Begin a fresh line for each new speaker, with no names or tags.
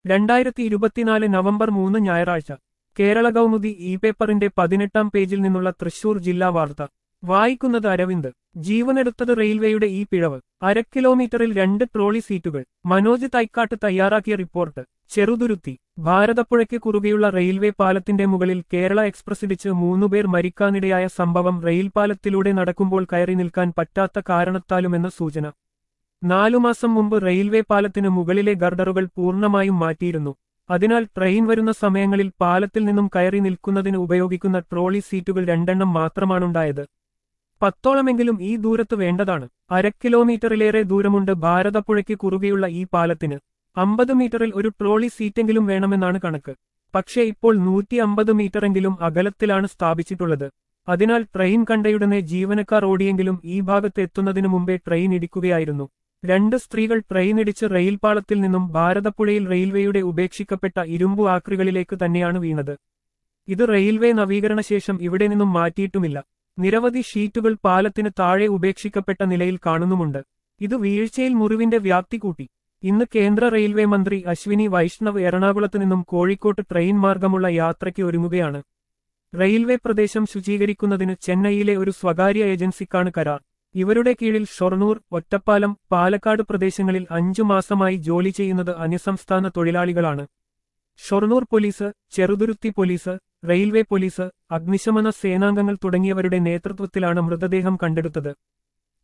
രണ്ടായിരത്തി ഇരുപത്തിനാല് നവംബർ മൂന്ന് ഞായറാഴ്ച കേരള കൗമുദി ഇ പേപ്പറിന്റെ പതിനെട്ടാം പേജിൽ നിന്നുള്ള തൃശൂർ ജില്ലാ വാർത്ത വായിക്കുന്നത് അരവിന്ദ് ജീവനെടുത്തത് റെയിൽവേയുടെ ഈ പിഴവ് അര കിലോമീറ്ററിൽ രണ്ട് ട്രോളി സീറ്റുകൾ മനോജ് തൈക്കാട്ട് തയ്യാറാക്കിയ റിപ്പോർട്ട് ചെറുതുരുത്തി ഭാരതപ്പുഴയ്ക്ക് കുറുകെയുള്ള റെയിൽവേ പാലത്തിന്റെ മുകളിൽ കേരള എക്സ്പ്രസ് ഇടിച്ച് മൂന്നുപേർ മരിക്കാനിടയായ സംഭവം റെയിൽ പാലത്തിലൂടെ നടക്കുമ്പോൾ കയറി നിൽക്കാൻ പറ്റാത്ത കാരണത്താലുമെന്ന സൂചന നാലുമാസം മുമ്പ് റെയിൽവേ പാലത്തിന് മുകളിലെ ഗർഡറുകൾ പൂർണ്ണമായും മാറ്റിയിരുന്നു അതിനാൽ ട്രെയിൻ വരുന്ന സമയങ്ങളിൽ പാലത്തിൽ നിന്നും കയറി നിൽക്കുന്നതിന് ഉപയോഗിക്കുന്ന ട്രോളി സീറ്റുകൾ രണ്ടെണ്ണം മാത്രമാണുണ്ടായത് പത്തോളമെങ്കിലും ഈ ദൂരത്ത് വേണ്ടതാണ് അര കിലോമീറ്ററിലേറെ ദൂരമുണ്ട് ഭാരതപ്പുഴയ്ക്ക് കുറുകെയുള്ള ഈ പാലത്തിന് അമ്പത് മീറ്ററിൽ ഒരു ട്രോളി സീറ്റെങ്കിലും വേണമെന്നാണ് കണക്ക് പക്ഷേ ഇപ്പോൾ നൂറ്റി അമ്പത് മീറ്ററെങ്കിലും അകലത്തിലാണ് സ്ഥാപിച്ചിട്ടുള്ളത് അതിനാൽ ട്രെയിൻ കണ്ടയുടനെ ജീവനക്കാർ ഓടിയെങ്കിലും ഈ ഭാഗത്ത് എത്തുന്നതിനു മുമ്പേ ട്രെയിൻ ഇടിക്കുകയായിരുന്നു രണ്ട് സ്ത്രീകൾ ട്രെയിൻ ഇടിച്ച് റെയിൽ പാളത്തിൽ നിന്നും ഭാരതപ്പുഴയിൽ റെയിൽവേയുടെ ഉപേക്ഷിക്കപ്പെട്ട ഇരുമ്പു ആക്രികളിലേക്ക് തന്നെയാണ് വീണത് ഇത് റെയിൽവേ നവീകരണ ശേഷം ഇവിടെ നിന്നും മാറ്റിയിട്ടുമില്ല നിരവധി ഷീറ്റുകൾ പാലത്തിന് താഴെ ഉപേക്ഷിക്കപ്പെട്ട നിലയിൽ കാണുന്നുമുണ്ട് ഇത് വീഴ്ചയിൽ മുറിവിന്റെ വ്യാപ്തി കൂട്ടി ഇന്ന് കേന്ദ്ര റെയിൽവേ മന്ത്രി അശ്വിനി വൈഷ്ണവ് എറണാകുളത്ത് നിന്നും കോഴിക്കോട്ട് ട്രെയിൻ മാർഗമുള്ള യാത്രയ്ക്ക് ഒരുങ്ങുകയാണ് റെയിൽവേ പ്രദേശം ശുചീകരിക്കുന്നതിന് ചെന്നൈയിലെ ഒരു സ്വകാര്യ ഏജൻസിക്കാണ് കരാർ ഇവരുടെ കീഴിൽ ഷൊർണൂർ ഒറ്റപ്പാലം പാലക്കാട് പ്രദേശങ്ങളിൽ അഞ്ചു മാസമായി ജോലി ചെയ്യുന്നത് അന്യസംസ്ഥാന തൊഴിലാളികളാണ് Shoranur police Cheruthuruthy police railway police അഗ്നിശമന സേനാംഗങ്ങൾ തുടങ്ങിയവരുടെ നേതൃത്വത്തിലാണ് മൃതദേഹം കണ്ടെടുത്തത്